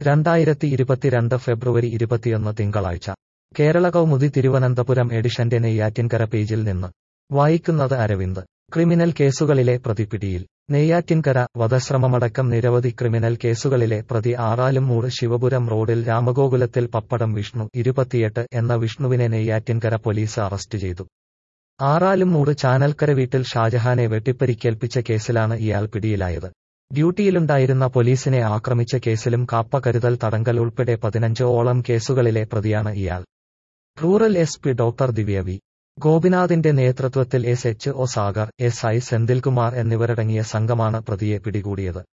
രണ്ടായിരത്തി ഇരുപത്തിരണ്ട് ഫെബ്രുവരി ഇരുപത്തിയൊന്ന് തിങ്കളാഴ്ച കേരള കൗമുദി തിരുവനന്തപുരം എഡിഷന്റെ നെയ്യാറ്റിൻകര പേജിൽ നിന്ന് വായിക്കുന്നത് അരവിന്ദ് ക്രിമിനൽ കേസുകളിലെ പ്രതി പിടിയിൽ നെയ്യാറ്റിൻകര വധശ്രമമടക്കം നിരവധി ക്രിമിനൽ കേസുകളിലെ പ്രതി ആറാലുംമൂട് ശിവപുരം റോഡിൽ രാമഗോകുലത്തിൽ പപ്പടം വിഷ്ണു ഇരുപത്തിയെട്ട് എന്ന വിഷ്ണുവിനെ നെയ്യാറ്റിൻകര പോലീസ് അറസ്റ്റ് ചെയ്തു ആറാലുംമൂട് ചാനൽക്കര വീട്ടിൽ ഷാജഹാനെ വെട്ടിപ്പരിക്കേൽപ്പിച്ച കേസിലാണ് ഇയാൾ പിടിയിലായത് ഡ്യൂട്ടിയിലുണ്ടായിരുന്ന പോലീസിനെ ആക്രമിച്ച കേസിലും കാപ്പ കരുതൽ തടങ്കൽ ഉൾപ്പെടെ പതിനഞ്ച് ഓളം കേസുകളിലെ പ്രതിയാണ് ഇയാൾ rural S P doctor Divya V ഗോപിനാഥിന്റെ നേതൃത്വത്തിൽ S H O Sagar S I Senthilkumar എന്നിവരടങ്ങിയ സംഘമാണ് പ്രതിയെ പിടികൂടിയത്